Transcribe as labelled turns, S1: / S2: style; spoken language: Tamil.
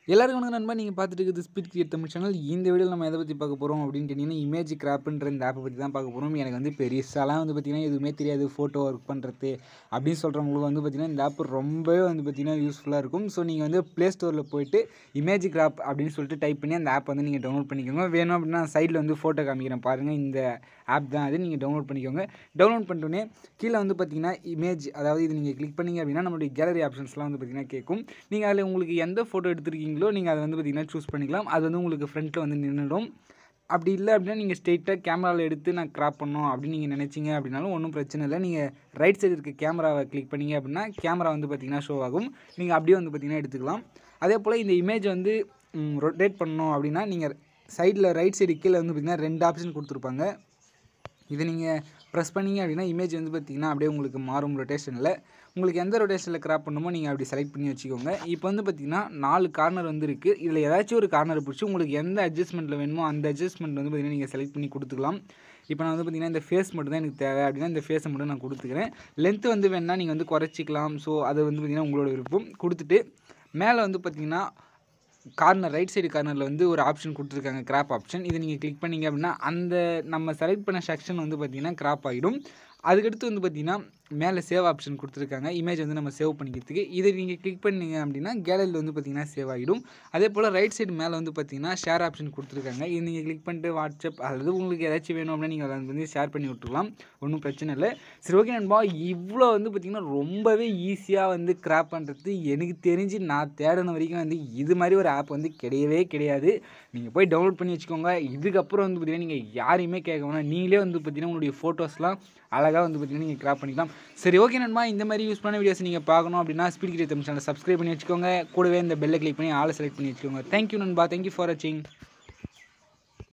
S1: எல்லாருக்கும் வணக்கம் நண்பா நீங்கள் பார்த்துட்டு இருக்குது ஸ்பீட் கிரியேட் தமிழ் சேனல் இந்த வீடியோவில் நம்ம எதை பற்றி பார்க்க போகிறோம் அப்படின்னு கேட்டிங்கன்னா இமேஜ் கிராப்ன்ற இந்த ஆப்பை பற்றி தான் பார்க்க போகிறோம் எனக்கு வந்து பெருசாலாம் வந்து பார்த்திங்கன்னா எதுவுமே தெரியாது ஃபோட்டோ ஒர்க் பண்ணுறது அப்படின்னு சொல்கிறவங்களுக்கு வந்து பார்த்திங்கன்னா இந்த ஆப் ரொம்பவே வந்து பார்த்திங்கன்னா யூஸ்ஃபுல்லாக இருக்கும் ஸோ நீங்கள் வந்து ப்ளே ஸ்டோரில் போயிட்டு இமேஜ் கிராப் அப்படின்னு சொல்லிட்டு டைப் பண்ணி அந்த ஆப் வந்து நீங்கள் டவுன்லோட் பண்ணிக்கோங்க வேணும் அப்படின்னா சைடில் வந்து ஃபோட்டோ காமிக்கிறேன் பாருங்கள் இந்த ஆப் தான் அது நீங்கள் டவுன்லோட் பண்ணிக்கோங்க டவுன்லோட் பண்ணிட்டோன்னே கீழே வந்து பார்த்தீங்கன்னா இமேஜ் அதாவது இது நீங்கள் கிளிக் பண்ணீங்க அப்படின்னா நம்மளுடைய கேலரி ஆப்ஷன்ஸ்லாம் வந்து பார்த்தீங்கன்னா கேட்கும் நீங்கள் அதில் உங்களுக்கு எந்த ஃபோட்டோ எடுத்திருக்கீங்களோ நீங்கள் அதை வந்து பார்த்தீங்கன்னா சூஸ் பண்ணிக்கலாம் அது வந்து உங்களுக்கு ஃப்ரண்ட்டில் வந்து நின்றுடும் அப்படி இல்லை அப்படின்னா நீங்கள் ஸ்ட்ரெயிட்டாக கேமராவில் எடுத்து நான் கிராப் பண்ணோம் அப்படின்னு நீங்கள் நினச்சிங்க அப்படின்னாலும் ஒன்றும் பிரச்சனை இல்லை நீங்கள் ரைட் சைடு இருக்க கேமராவை கிளிக் பண்ணீங்க அப்படின்னா கேமரா வந்து பார்த்தீங்கன்னா ஷோ ஆகும் நீங்கள் அப்படியே வந்து பார்த்தீங்கன்னா எடுத்துக்கலாம் அதே போல் இந்த இமேஜ் வந்து ரொட்டேட் பண்ணணும் அப்படின்னா நீங்கள் சைடில் ரைட் சைடு கீழே வந்து பார்த்தீங்கன்னா ரெண்டு ஆப்ஷன் கொடுத்துருப்பாங்க இதை நீங்கள் ப்ரெஸ் பண்ணீங்க அப்படின்னா இமேஜ் வந்து பார்த்திங்கன்னா அப்படியே உங்களுக்கு மாறும் ரொட்டேஷனில் உங்களுக்கு எந்த ரொட்டேஷனில் கிராப் பண்ணுமோ நீங்கள் அப்படி செலக்ட் பண்ணி வச்சுக்கோங்க இப்போ வந்து பார்த்திங்கன்னா நாலு கார்னர் வந்து இருக்குது இதில் ஏதாச்சும் ஒரு கார்னர் பிடிச்சி உங்களுக்கு எந்த அட்ஜஸ்ட்மெண்ட்டில் வேணுமோ அந்த அட்ஜஸ்ட்மெண்ட் வந்து பார்த்திங்கன்னா நீங்கள் செலக்ட் பண்ணி கொடுத்துக்கலாம் இப்போ நான் வந்து பார்த்திங்கன்னா இந்த ஃபேஸ் மட்டும் தான் எனக்கு தேவை அப்படின்னா இந்த ஃபேஸை மட்டும் நான் கொடுத்துக்கிறேன் லென்த்து வந்து வேணால் நீங்கள் வந்து குறைச்சிக்கலாம் ஸோ அது வந்து பார்த்திங்கன்னா உங்களோட விருப்பம் கொடுத்துட்டு மேலே வந்து பார்த்திங்கன்னா கார்னர் ரைட் சைடு கார்னரில் வந்து ஒரு ஆப்ஷன் கொடுத்துருக்காங்க கிராப் ஆப்ஷன் இதை நீங்கள் கிளிக் பண்ணீங்க அப்படின்னா அந்த நம்ம செலக்ட் பண்ண செக்ஷன் வந்து பார்த்திங்கன்னா கிராப் ஆகிடும் அதுக்கடுத்து வந்து பார்த்திங்கன்னா மேலே சேவ் ஆப்ஷன் கொடுத்துருக்காங்க இமேஜ் வந்து நம்ம சேவ் பண்ணிக்கிறதுக்கு இதை நீங்கள் கிளிக் பண்ணீங்க அப்படின்னா கேலரியில் வந்து பார்த்திங்கன்னா சேவ் ஆகிடும் அதே போல் ரைட் சைடு மேலே வந்து பார்த்திங்கன்னா ஷேர் ஆப்ஷன் கொடுத்துருக்காங்க இது நீங்கள் கிளிக் பண்ணிட்டு வாட்ஸ்அப் அல்லது உங்களுக்கு ஏதாச்சும் வேணும் அப்படின்னா நீங்கள் அதை வந்து ஷேர் பண்ணி விட்டுருலாம் ஒன்றும் பிரச்சனை இல்லை சரி ஓகே நண்பா இவ்வளோ வந்து பார்த்திங்கன்னா ரொம்பவே ஈஸியாக வந்து கிராப் பண்ணுறது எனக்கு தெரிஞ்சு நான் தேடின வரைக்கும் வந்து இது மாதிரி ஒரு ஆப் வந்து கிடையவே கிடையாது நீங்கள் போய் டவுன்லோட் பண்ணி வச்சுக்கோங்க இதுக்கப்புறம் வந்து பார்த்திங்கன்னா நீங்கள் யாரையுமே கேட்க வேணாம் நீங்களே வந்து பார்த்திங்கன்னா உங்களுடைய ஃபோட்டோஸ்லாம் அழகாக வந்து பார்த்திங்கன்னா நீங்கள் கிராப் பண்ணிக்கலாம் சரி ஓகே நண்பா இந்த மாதிரி யூஸ் பண்ண வீடியோஸ் நீங்கள் பார்க்கணும் அப்படின்னா speed create Tamil channel subscribe பண்ணி வச்சுக்கோங்க கூடவே இந்த பெல்லை கிளிக் பண்ணி ஆளை செலக்ட் பண்ணி வச்சுக்கோங்க தேங்க்யூ நண்பா தேங்க்யூ ஃபார் வாட்சிங்